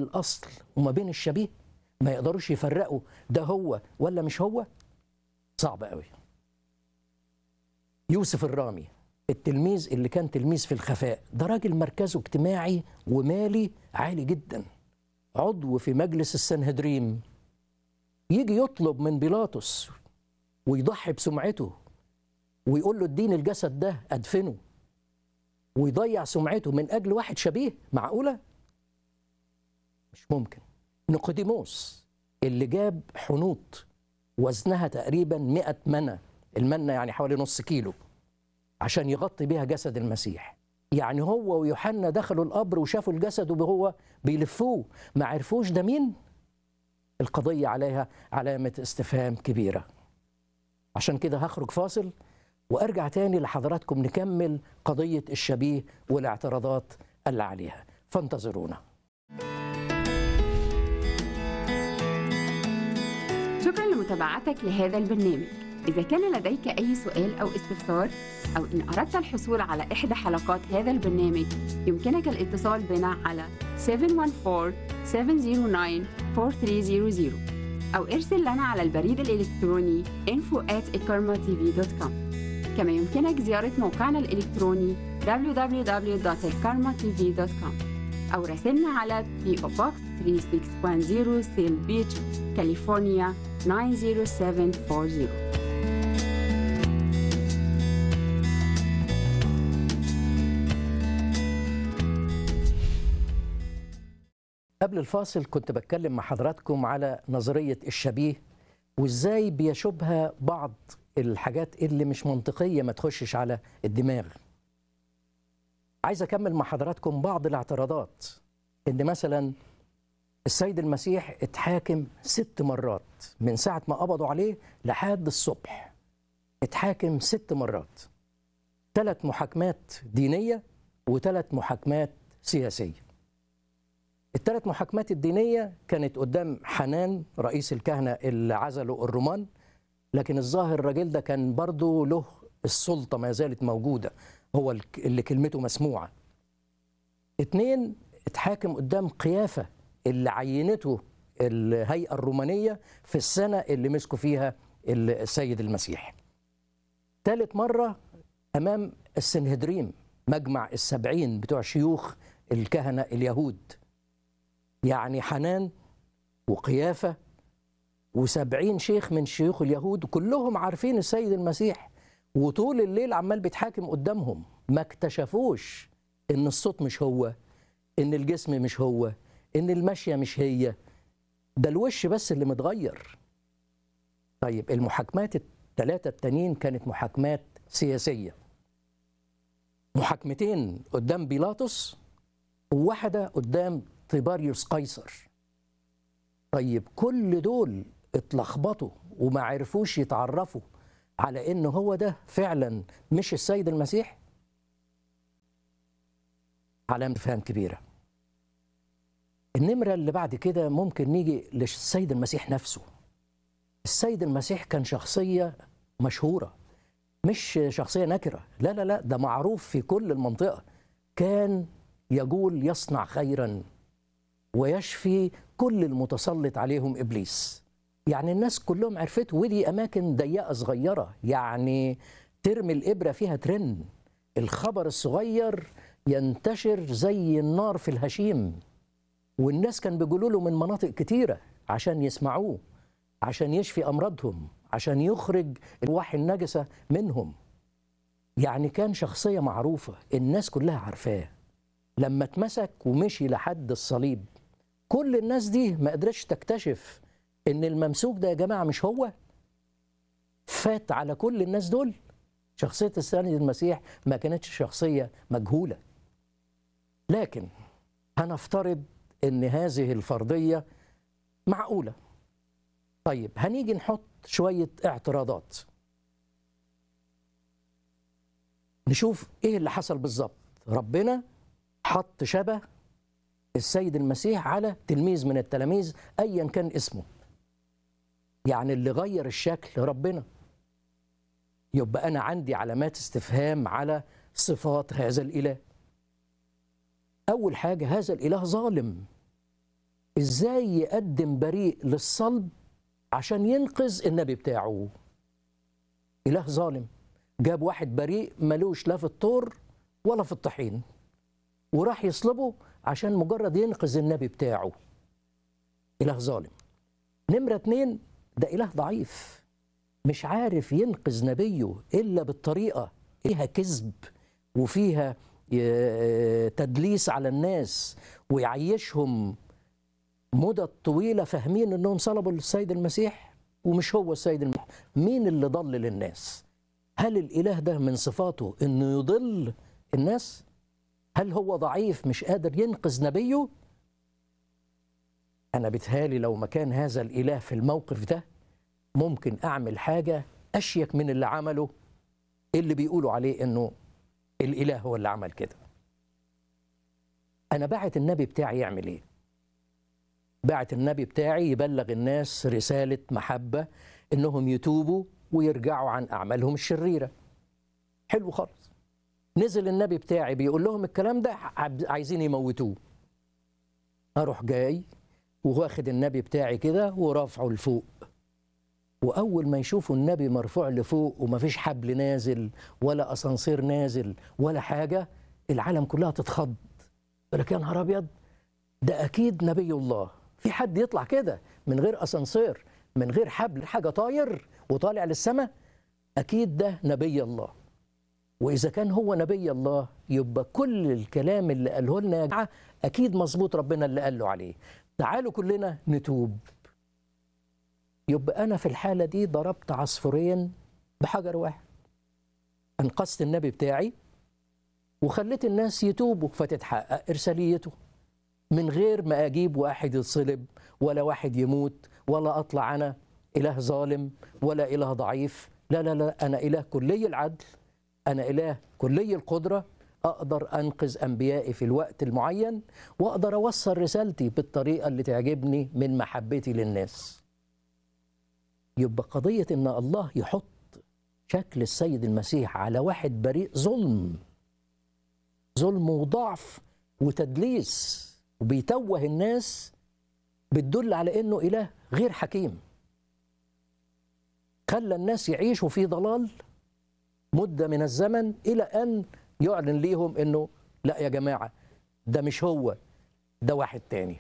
الاصل وما بين الشبيه ما يقدروش يفرقوا ده هو ولا مش هو صعب قوي يوسف الرامي التلميذ اللي كان تلميذ في الخفاء ده راجل مركزه اجتماعي ومالي عالي جدا عضو في مجلس السنهدريم يجي يطلب من بيلاطس ويضحي بسمعته ويقول له اديني الجسد ده ادفنه ويضيع سمعته من اجل واحد شبيه معقوله مش ممكن نيقوديموس اللي جاب حنوط وزنها تقريبا 100 منة المنة يعني حوالي نص كيلو عشان يغطي بيها جسد المسيح يعني هو ويوحنا دخلوا القبر وشافوا الجسد وهو بيلفوه ما عرفوش ده مين القضية عليها علامة استفهام كبيرة عشان كده هخرج فاصل وارجع تاني لحضراتكم نكمل قضية الشبيه والاعتراضات اللي عليها فانتظرونا شكرا لمتابعتك لهذا البرنامج إذا كان لديك أي سؤال أو استفسار أو إن أردت الحصول على إحدى حلقات هذا البرنامج يمكنك الاتصال بنا على 714-709-4300 أو ارسل لنا على البريد الإلكتروني info at كما يمكنك زيارة موقعنا الإلكتروني www.elkarmatv.com أو راسلنا على PO Box 3610 سيل بيتش كاليفورنيا 90740 قبل الفاصل كنت بتكلم مع حضراتكم على نظرية الشبيه وازاي بيشوبها بعض الحاجات اللي مش منطقية ما تخشش على الدماغ عايز أكمل مع حضراتكم بعض الاعتراضات إن مثلا السيد المسيح اتحاكم ست مرات من ساعة ما قبضوا عليه لحد الصبح اتحاكم ست مرات ثلاث محاكمات دينية وثلاث محاكمات سياسية الثلاث محاكمات الدينية كانت قدام حنان رئيس الكهنة اللي عزلوا الرومان لكن الظاهر الراجل ده كان برضه له السلطة ما زالت موجودة هو اللي كلمته مسموعة اتنين اتحاكم قدام قيافة اللي عينته الهيئة الرومانية في السنة اللي مسكوا فيها السيد المسيح ثالث مرة أمام السنهدريم مجمع السبعين بتوع شيوخ الكهنة اليهود يعني حنان وقيافة وسبعين شيخ من شيوخ اليهود كلهم عارفين السيد المسيح وطول الليل عمال بيتحاكم قدامهم ما اكتشفوش ان الصوت مش هو ان الجسم مش هو ان المشيه مش هي ده الوش بس اللي متغير طيب المحاكمات الثلاثه التانيين كانت محاكمات سياسيه محاكمتين قدام بيلاطس وواحده قدام طيباريوس قيصر طيب كل دول اتلخبطوا وما عرفوش يتعرفوا على ان هو ده فعلا مش السيد المسيح علامة فهم كبيرة النمرة اللي بعد كده ممكن نيجي للسيد المسيح نفسه السيد المسيح كان شخصية مشهورة مش شخصية نكرة لا لا لا ده معروف في كل المنطقة كان يقول يصنع خيرا ويشفي كل المتسلط عليهم إبليس يعني الناس كلهم عرفته ودي أماكن ضيقة صغيرة يعني ترمي الإبرة فيها ترن الخبر الصغير ينتشر زي النار في الهشيم والناس كان بيقولوا له من مناطق كتيرة عشان يسمعوه عشان يشفي أمراضهم عشان يخرج الوحي النجسة منهم يعني كان شخصية معروفة الناس كلها عارفاه لما اتمسك ومشي لحد الصليب كل الناس دي ما قدرتش تكتشف ان الممسوك ده يا جماعه مش هو فات على كل الناس دول شخصيه السيد المسيح ما كانتش شخصيه مجهوله لكن هنفترض ان هذه الفرضيه معقوله طيب هنيجي نحط شويه اعتراضات نشوف ايه اللي حصل بالظبط ربنا حط شبه السيد المسيح على تلميذ من التلاميذ ايا كان اسمه يعني اللي غير الشكل ربنا يبقى انا عندي علامات استفهام على صفات هذا الاله اول حاجه هذا الاله ظالم ازاي يقدم بريء للصلب عشان ينقذ النبي بتاعه اله ظالم جاب واحد بريء ملوش لا في الطور ولا في الطحين وراح يصلبه عشان مجرد ينقذ النبي بتاعه اله ظالم نمرة اتنين ده اله ضعيف مش عارف ينقذ نبيه الا بالطريقة فيها كذب وفيها ي- تدليس على الناس ويعيشهم مدة طويلة فاهمين انهم صلبوا السيد المسيح ومش هو السيد المسيح مين اللي ضلل الناس هل الاله ده من صفاته انه يضل الناس هل هو ضعيف مش قادر ينقذ نبيه انا بتهالي لو مكان هذا الاله في الموقف ده ممكن اعمل حاجه اشيك من اللي عمله اللي بيقولوا عليه انه الاله هو اللي عمل كده انا بعت النبي بتاعي يعمل ايه بعت النبي بتاعي يبلغ الناس رساله محبه انهم يتوبوا ويرجعوا عن اعمالهم الشريره حلو خالص نزل النبي بتاعي بيقول لهم الكلام ده عب- عايزين يموتوه اروح جاي واخد النبي بتاعي كده ورافعه لفوق واول ما يشوفوا النبي مرفوع لفوق ومفيش حبل نازل ولا اسانسير نازل ولا حاجه العالم كلها تتخض يقول لك يا نهار ابيض ده اكيد نبي الله في حد يطلع كده من غير اسانسير من غير حبل حاجه طاير وطالع للسماء اكيد ده نبي الله واذا كان هو نبي الله يبقى كل الكلام اللي قاله لنا يا جماعه اكيد مظبوط ربنا اللي قال له عليه تعالوا كلنا نتوب يبقى انا في الحاله دي ضربت عصفورين بحجر واحد انقذت النبي بتاعي وخليت الناس يتوبوا فتتحقق ارساليته من غير ما اجيب واحد يتصلب ولا واحد يموت ولا اطلع انا اله ظالم ولا اله ضعيف لا لا لا انا اله كلي العدل انا اله كلي القدره اقدر انقذ انبيائي في الوقت المعين واقدر اوصل رسالتي بالطريقه اللي تعجبني من محبتي للناس يبقى قضيه ان الله يحط شكل السيد المسيح على واحد بريء ظلم ظلم وضعف وتدليس وبيتوه الناس بتدل على انه اله غير حكيم خلى الناس يعيشوا في ضلال مده من الزمن الى ان يعلن ليهم انه لا يا جماعه ده مش هو ده واحد تاني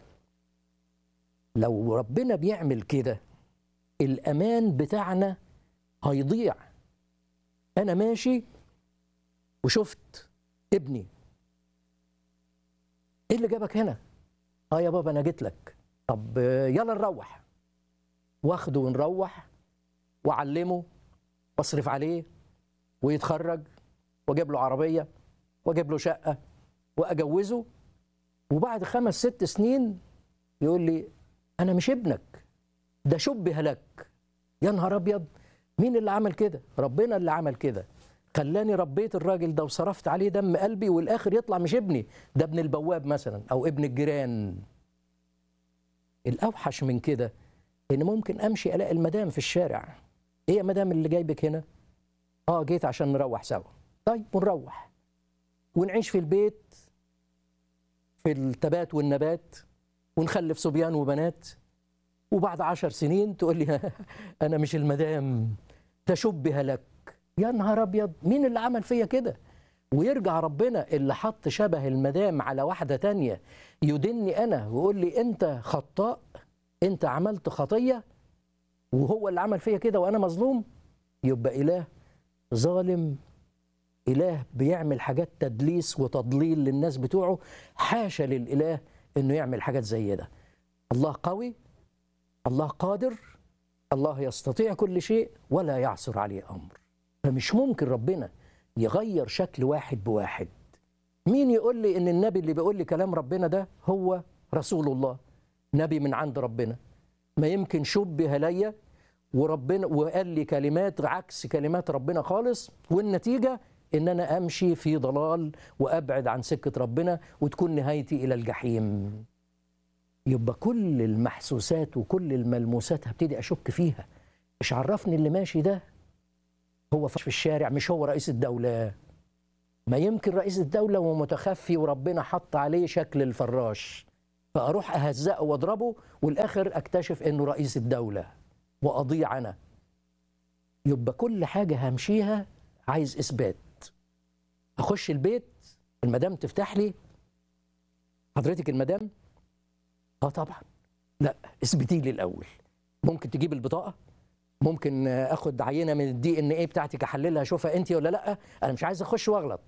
لو ربنا بيعمل كده الامان بتاعنا هيضيع انا ماشي وشفت ابني ايه اللي جابك هنا اه يا بابا انا جيت لك طب آه، يلا نروح واخده ونروح واعلمه واصرف عليه ويتخرج واجيب له عربيه واجيب له شقه واجوزه وبعد خمس ست سنين يقول لي انا مش ابنك ده شبه لك يا نهار ابيض مين اللي عمل كده ربنا اللي عمل كده خلاني ربيت الراجل ده وصرفت عليه دم قلبي والاخر يطلع مش ابني ده ابن البواب مثلا او ابن الجيران الاوحش من كده ان ممكن امشي الاقي المدام في الشارع ايه يا مدام اللي جايبك هنا اه جيت عشان نروح سوا طيب ونروح ونعيش في البيت في التبات والنبات ونخلف صبيان وبنات وبعد عشر سنين تقول لي انا مش المدام تشبه لك يا نهار ابيض مين اللي عمل فيا كده ويرجع ربنا اللي حط شبه المدام على واحده تانية يدني انا ويقول لي انت خطاء انت عملت خطيه وهو اللي عمل فيا كده وانا مظلوم يبقى اله ظالم اله بيعمل حاجات تدليس وتضليل للناس بتوعه حاشا للاله انه يعمل حاجات زي ده الله قوي الله قادر الله يستطيع كل شيء ولا يعثر عليه امر فمش ممكن ربنا يغير شكل واحد بواحد مين يقول لي ان النبي اللي بيقول لي كلام ربنا ده هو رسول الله نبي من عند ربنا ما يمكن شبه ليا وربنا وقال لي كلمات عكس كلمات ربنا خالص والنتيجه ان انا امشي في ضلال وابعد عن سكه ربنا وتكون نهايتي الى الجحيم يبقى كل المحسوسات وكل الملموسات هبتدي اشك فيها مش عرفني اللي ماشي ده هو في الشارع مش هو رئيس الدولة ما يمكن رئيس الدولة ومتخفي وربنا حط عليه شكل الفراش فاروح اهزقه واضربه والاخر اكتشف انه رئيس الدوله واضيع انا يبقى كل حاجه همشيها عايز اثبات اخش البيت المدام تفتح لي حضرتك المدام اه طبعا لا اثبتي لي الاول ممكن تجيب البطاقه ممكن اخد عينه من الدي ان ايه بتاعتك احللها اشوفها انت ولا لا انا مش عايز اخش واغلط